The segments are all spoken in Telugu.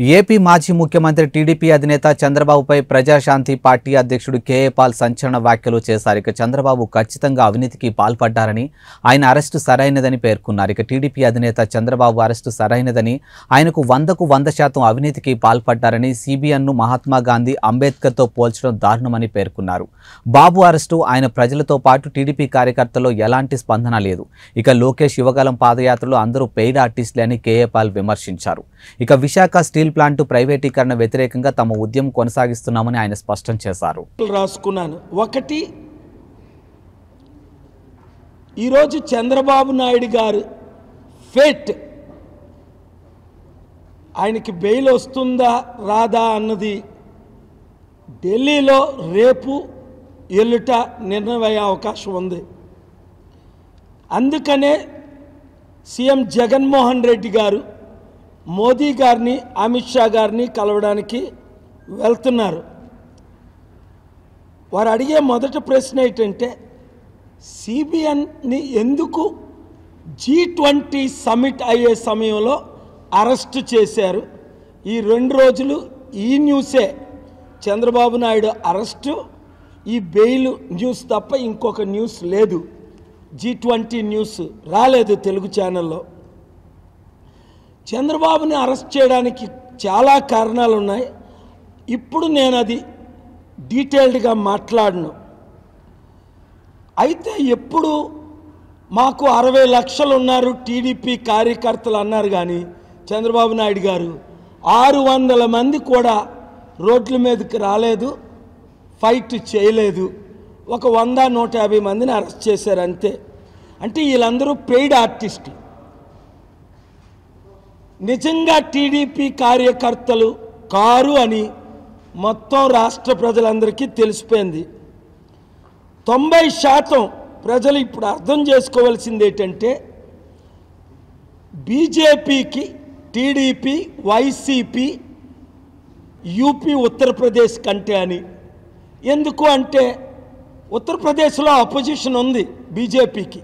ఏపీ మాజీ ముఖ్యమంత్రి టీడీపీ అధినేత చంద్రబాబుపై ప్రజాశాంతి పార్టీ అధ్యక్షుడు కేఏ పాల్ సంచలన వ్యాఖ్యలు చేశారు ఇక చంద్రబాబు ఖచ్చితంగా అవినీతికి పాల్పడ్డారని ఆయన అరెస్టు సరైనదని పేర్కొన్నారు ఇక టీడీపీ అధినేత చంద్రబాబు అరెస్టు సరైనదని ఆయనకు వందకు వంద శాతం అవినీతికి పాల్పడ్డారని సిబిఎన్ను మహాత్మా గాంధీ అంబేద్కర్తో పోల్చడం దారుణమని పేర్కొన్నారు బాబు అరెస్టు ఆయన ప్రజలతో పాటు టీడీపీ కార్యకర్తల్లో ఎలాంటి స్పందన లేదు ఇక లోకేష్ యువగలం పాదయాత్రలో అందరూ పెయిడ్ ఆర్టిస్టులే అని కేఏ పాల్ విమర్శించారు ఇక విశాఖ స్టీల్ ప్లాంట్ ప్రైవేటీకరణ వ్యతిరేకంగా తమ ఉద్యమం కొనసాగిస్తున్నామని ఆయన స్పష్టం చేశారు రాసుకున్నాను ఒకటి ఈరోజు చంద్రబాబు నాయుడు గారు ఫేట్ ఆయనకి బెయిల్ వస్తుందా రాదా అన్నది ఢిల్లీలో రేపు ఎల్లుట నిర్ణయం అయ్యే అవకాశం ఉంది అందుకనే సీఎం జగన్మోహన్ రెడ్డి గారు మోదీ గారిని అమిత్ షా గారిని కలవడానికి వెళ్తున్నారు వారు అడిగే మొదటి ప్రశ్న ఏంటంటే సిబిఎన్ని ఎందుకు జీ ట్వంటీ సమిట్ అయ్యే సమయంలో అరెస్ట్ చేశారు ఈ రెండు రోజులు ఈ న్యూసే చంద్రబాబు నాయుడు అరెస్టు ఈ బెయిల్ న్యూస్ తప్ప ఇంకొక న్యూస్ లేదు జీ ట్వంటీ న్యూస్ రాలేదు తెలుగు ఛానల్లో చంద్రబాబుని అరెస్ట్ చేయడానికి చాలా కారణాలు ఉన్నాయి ఇప్పుడు నేను అది డీటెయిల్డ్గా మాట్లాడను అయితే ఎప్పుడు మాకు అరవై లక్షలు ఉన్నారు టీడీపీ కార్యకర్తలు అన్నారు కానీ చంద్రబాబు నాయుడు గారు ఆరు వందల మంది కూడా రోడ్ల మీదకి రాలేదు ఫైట్ చేయలేదు ఒక వంద నూట యాభై మందిని అరెస్ట్ చేశారు అంతే అంటే వీళ్ళందరూ పెయిడ్ ఆర్టిస్టులు నిజంగా టీడీపీ కార్యకర్తలు కారు అని మొత్తం రాష్ట్ర ప్రజలందరికీ తెలిసిపోయింది తొంభై శాతం ప్రజలు ఇప్పుడు అర్థం చేసుకోవాల్సింది ఏంటంటే బీజేపీకి టీడీపీ వైసీపీ యూపీ ఉత్తరప్రదేశ్ కంటే అని ఎందుకు అంటే ఉత్తరప్రదేశ్లో అపోజిషన్ ఉంది బీజేపీకి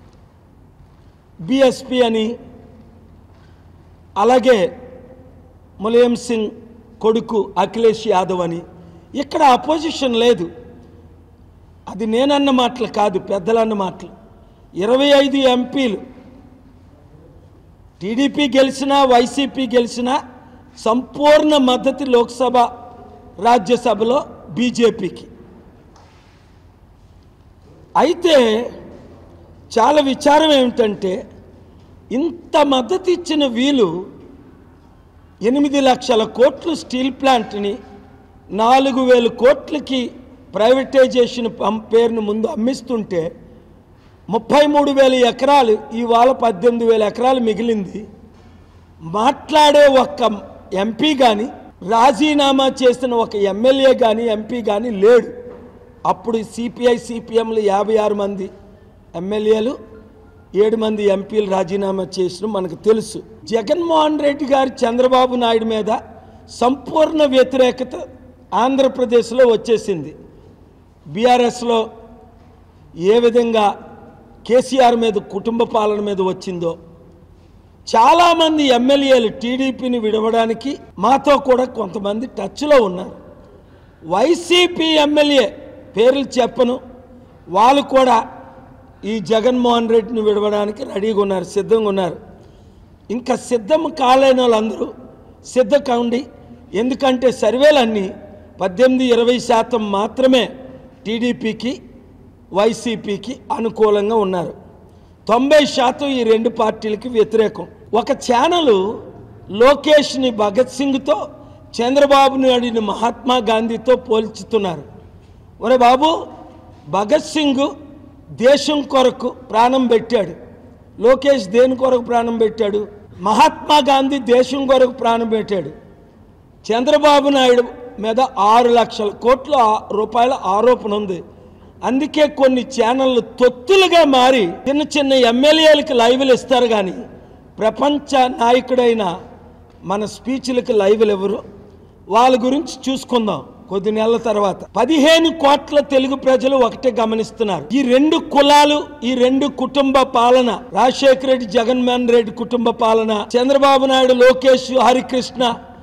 బీఎస్పీ అని అలాగే ములాయం సింగ్ కొడుకు అఖిలేష్ యాదవ్ అని ఇక్కడ అపోజిషన్ లేదు అది నేనన్న మాటలు కాదు పెద్దలన్న మాటలు ఇరవై ఐదు ఎంపీలు టీడీపీ గెలిచినా వైసీపీ గెలిచినా సంపూర్ణ మద్దతు లోక్సభ రాజ్యసభలో బీజేపీకి అయితే చాలా విచారం ఏమిటంటే ఇంత మద్దతు ఇచ్చిన వీలు ఎనిమిది లక్షల కోట్లు స్టీల్ ప్లాంట్ని నాలుగు వేల కోట్లకి ప్రైవేటైజేషన్ పం- పేరును ముందు అమ్మిస్తుంటే ముప్పై మూడు వేల ఎకరాలు ఇవాళ పద్దెనిమిది వేల ఎకరాలు మిగిలింది మాట్లాడే ఒక్క ఎంపీ కానీ రాజీనామా చేసిన ఒక ఎమ్మెల్యే కానీ ఎంపీ కానీ లేడు అప్పుడు సిపిఐ సిపిఎంలు యాభై ఆరు మంది ఎమ్మెల్యేలు ఏడు మంది ఎంపీలు రాజీనామా చేసిన మనకు తెలుసు జగన్మోహన్ రెడ్డి గారు చంద్రబాబు నాయుడు మీద సంపూర్ణ వ్యతిరేకత ఆంధ్రప్రదేశ్లో వచ్చేసింది బీఆర్ఎస్లో ఏ విధంగా కేసీఆర్ మీద కుటుంబ పాలన మీద వచ్చిందో చాలామంది ఎమ్మెల్యేలు టీడీపీని విడవడానికి మాతో కూడా కొంతమంది టచ్లో ఉన్నారు వైసీపీ ఎమ్మెల్యే పేర్లు చెప్పను వాళ్ళు కూడా ఈ జగన్మోహన్ రెడ్డిని విడవడానికి రెడీగా ఉన్నారు సిద్ధంగా ఉన్నారు ఇంకా సిద్ధం కాలేని వాళ్ళందరూ సిద్ధ కాండి ఎందుకంటే సర్వేలన్నీ పద్దెనిమిది ఇరవై శాతం మాత్రమే టీడీపీకి వైసీపీకి అనుకూలంగా ఉన్నారు తొంభై శాతం ఈ రెండు పార్టీలకి వ్యతిరేకం ఒక ఛానల్ లోకేష్ని భగత్ సింగ్తో చంద్రబాబు నాయుడిని మహాత్మా గాంధీతో పోల్చుతున్నారు ఒరే బాబు భగత్ సింగ్ దేశం కొరకు ప్రాణం పెట్టాడు లోకేష్ దేని కొరకు ప్రాణం పెట్టాడు మహాత్మా గాంధీ దేశం కొరకు ప్రాణం పెట్టాడు చంద్రబాబు నాయుడు మీద ఆరు లక్షల కోట్ల ఆ- రూపాయల ఆరోపణ ఉంది అందుకే కొన్ని ఛానళ్ళు తొత్తులుగా మారి చిన్న చిన్న ఎమ్మెల్యేలకు లైవ్లు ఇస్తారు కానీ ప్రపంచ నాయకుడైన మన స్పీచ్లకు లైవ్లు ఎవరు వాళ్ళ గురించి చూసుకుందాం కొద్ది నెలల తర్వాత పదిహేను కోట్ల తెలుగు ప్రజలు ఒకటే గమనిస్తున్నారు ఈ రెండు కులాలు ఈ రెండు కుటుంబ పాలన రాజశేఖర రెడ్డి జగన్మోహన్ రెడ్డి కుటుంబ పాలన చంద్రబాబు నాయుడు లోకేష్ హరికృష్ణ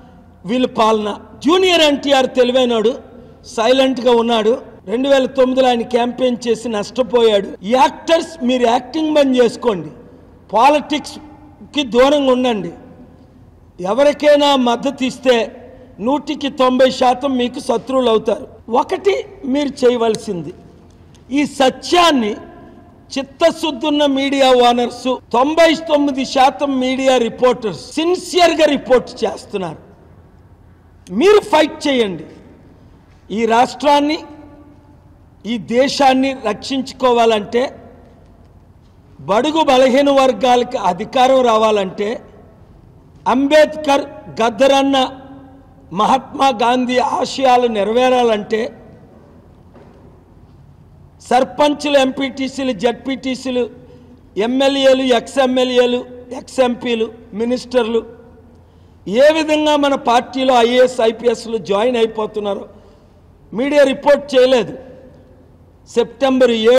వీళ్ళ పాలన జూనియర్ ఎన్టీఆర్ తెలివైనడు సైలెంట్గా ఉన్నాడు రెండు వేల తొమ్మిదిలో ఆయన క్యాంపెయిన్ చేసి నష్టపోయాడు యాక్టర్స్ మీరు యాక్టింగ్ బంద్ చేసుకోండి పాలిటిక్స్కి దూరంగా ఉండండి ఎవరికైనా మద్దతు ఇస్తే నూటికి తొంభై శాతం మీకు శత్రువులు అవుతారు ఒకటి మీరు చేయవలసింది ఈ సత్యాన్ని చిత్తశుద్ధున్న మీడియా ఓనర్స్ తొంభై తొమ్మిది శాతం మీడియా రిపోర్టర్స్ సిన్సియర్గా రిపోర్ట్ చేస్తున్నారు మీరు ఫైట్ చేయండి ఈ రాష్ట్రాన్ని ఈ దేశాన్ని రక్షించుకోవాలంటే బడుగు బలహీన వర్గాలకి అధికారం రావాలంటే అంబేద్కర్ గద్దరన్న మహాత్మా గాంధీ ఆశయాలు నెరవేరాలంటే సర్పంచ్లు ఎంపీటీసీలు జడ్పీటీసీలు ఎమ్మెల్యేలు ఎక్స్ ఎమ్మెల్యేలు ఎక్స్ ఎంపీలు మినిస్టర్లు ఏ విధంగా మన పార్టీలో ఐఏఎస్ ఐపీఎస్లు జాయిన్ అయిపోతున్నారో మీడియా రిపోర్ట్ చేయలేదు సెప్టెంబర్ ఏడు